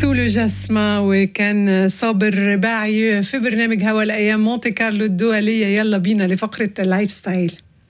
سولو جاسما وكان صابر رباعي في برنامج هوا الايام مونتي كارلو الدوليه يلا بينا لفقره اللايف ستايل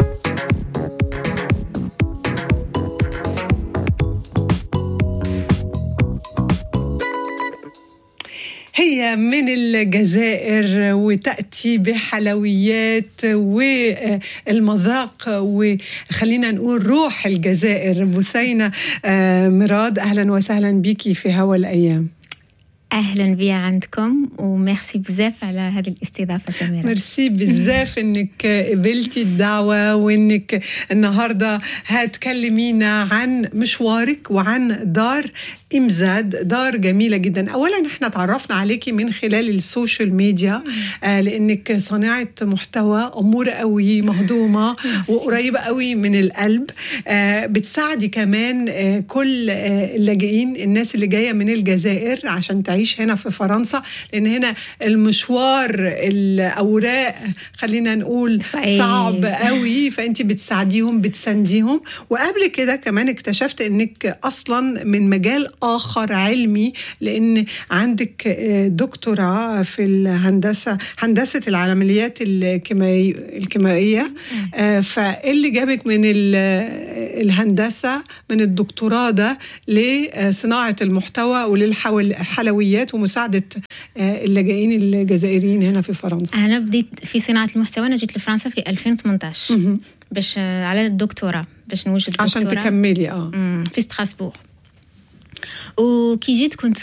هي من الجزائر وتأتي بحلويات والمذاق وخلينا نقول روح الجزائر بثينة مراد أهلا وسهلا بك في هوا الأيام اهلا بيا عندكم وميرسي بزاف على هذه الاستضافه سميره ميرسي بزاف انك قبلتي الدعوه وانك النهارده هتكلمينا عن مشوارك وعن دار امزاد دار جميله جدا اولا احنا تعرفنا عليكي من خلال السوشيال ميديا آه لانك صانعه محتوى اموره قوي مهضومه وقريبه قوي من القلب آه بتساعدي كمان آه كل آه اللاجئين الناس اللي جايه من الجزائر عشان تعيش هنا في فرنسا لان هنا المشوار الاوراق خلينا نقول صعيب. صعب قوي فانت بتساعديهم بتسانديهم وقبل كده كمان اكتشفت انك اصلا من مجال اخر علمي لان عندك دكتوراه في الهندسه هندسه العمليات الكيميائيه الكيميائيه فاللي جابك من الهندسه من الدكتوراه ده لصناعه المحتوى وللحلويات ومساعده اللاجئين الجزائريين هنا في فرنسا انا بديت في صناعه المحتوى انا جيت لفرنسا في 2018 باش على الدكتوراه باش نوجد عشان تكملي اه في ستراسبور وكي جيت كنت